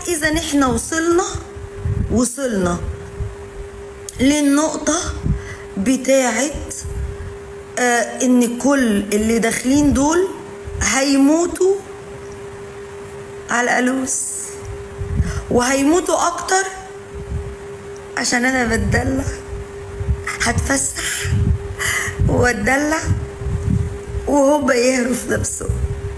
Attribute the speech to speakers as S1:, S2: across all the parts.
S1: اذا احنا وصلنا وصلنا للنقطة بتاعت آه ان كل اللي داخلين دول هيموتوا على الألوس وهيموتوا اكتر عشان انا بتدلع هتفسح واتدلع وهو يهرف نفسه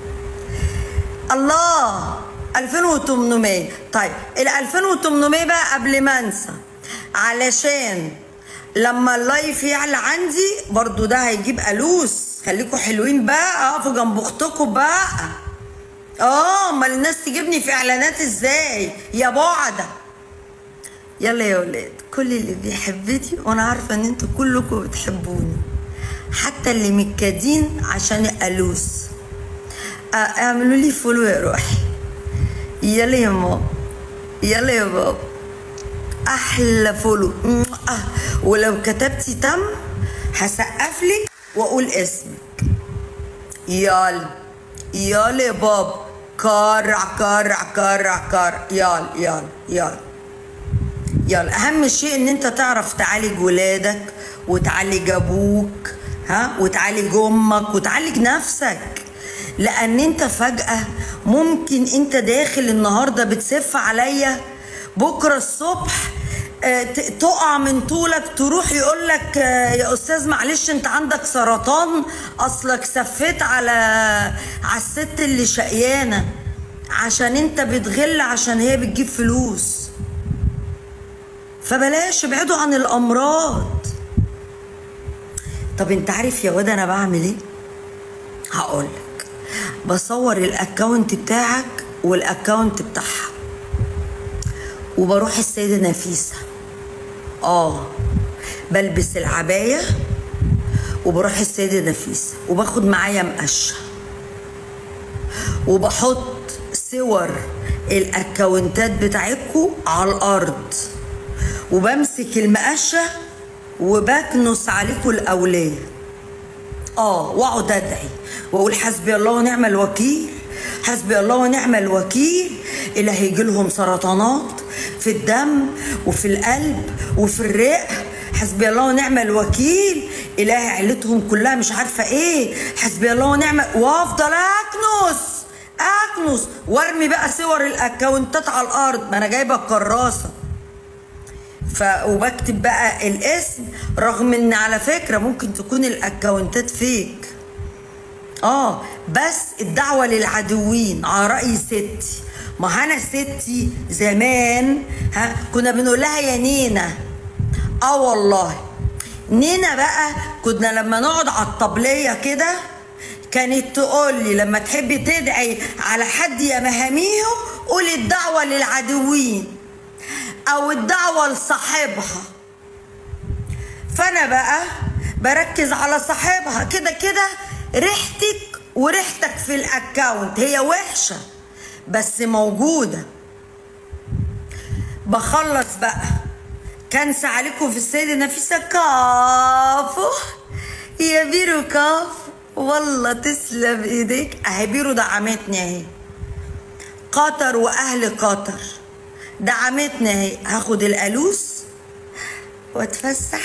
S1: الله 2800 طيب ال 2800 بقى قبل ما انسى علشان لما اللايف يعلى عندي برضو ده هيجيب الوس خليكوا حلوين بقى اقفوا جنب اختكم بقى اه امال الناس تجيبني في اعلانات ازاي يا بعده يلا يا ولاد كل اللي بيحبني وانا عارفه ان انتوا كلكم بتحبوني حتى اللي متكادين عشان الالوس آه، اعملوا لي فولو يا روحي يلا يا ماما يلا يا بابا احلى فولو آه. ولو كتبتي تم هسقف لك واقول اسمك يلا يلا يا بابا كرع كرع كرع كرع يلا يلا يلا يلا اهم شيء ان انت تعرف تعالج ولادك وتعالج ابوك ها وتعالج امك وتعالج نفسك لان انت فجاه ممكن انت داخل النهارده بتسف عليا بكره الصبح آه، ت- تقع من طولك تروح يقول لك يا استاذ معلش انت عندك سرطان اصلك سفيت على على الست اللي شقيانه عشان انت بتغل عشان هي بتجيب فلوس فبلاش ابعدوا عن الامراض طب انت عارف يا واد انا بعمل ايه هقولك بصور الاكونت بتاعك والاكونت بتاعها وبروح السيدة نفيسة اه بلبس العباية وبروح السيدة نفيسة وباخد معايا مقشة وبحط صور الاكونتات بتاعتكم على الارض وبمسك المقشة وبكنس عليكم الاولاد اه واقعد ادعي واقول حسبي الله ونعم الوكيل حسبي الله ونعم الوكيل اللي هيجي لهم سرطانات في الدم وفي القلب وفي الرئه حسبي الله ونعم الوكيل إله عيلتهم كلها مش عارفه ايه حسبي الله ونعم وافضل اكنس اكنس وارمي بقى صور الاكونتات على الارض ما انا جايبه الكراسه ف وبكتب بقى الاسم رغم ان على فكره ممكن تكون الاكونتات فيك اه بس الدعوه للعدوين على راي ستي ما انا ستي زمان ها كنا بنقول لها يا نينا اه والله نينا بقى كنا لما نقعد على الطبليه كده كانت تقول لي لما تحبي تدعي على حد يا مهاميهم قولي الدعوه للعدوين او الدعوه لصاحبها فانا بقى بركز على صاحبها كده كده ريحتك وريحتك في الاكاونت هي وحشه بس موجوده بخلص بقى كنس عليكم في السيدة نفيسة كافو يا بيرو كافو والله تسلم ايديك اهي بيرو دعمتني اهي قطر واهل قطر دعمتنا اهي هاخد الالوس واتفسح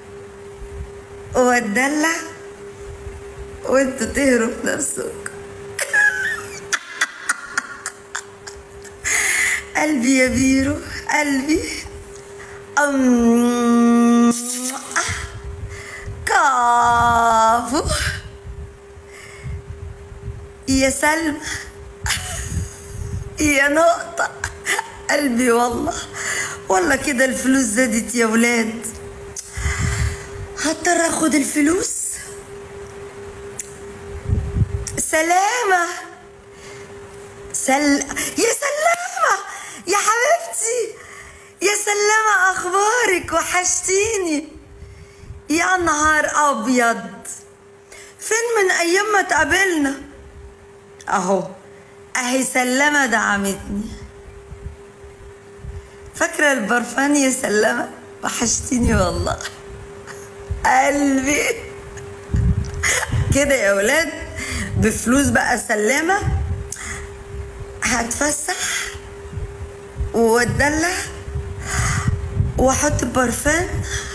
S1: واتدلع وانتوا تهروا في نفسكم قلبي يا بيرو قلبي أم كافو يا سلمى يا نقطة قلبي والله والله كده الفلوس زادت يا ولاد هضطر اخد الفلوس سلامة سل يا سلامة يا حبيبتي يا سلامة اخبارك وحشتيني يا نهار ابيض فين من ايام ما اتقابلنا اهو اهي سلامة دعمتني فاكرة البرفان يا سلامة وحشتيني والله قلبي كده يا ولاد بفلوس بقى سلامة هتفسح واتدلع واحط برفان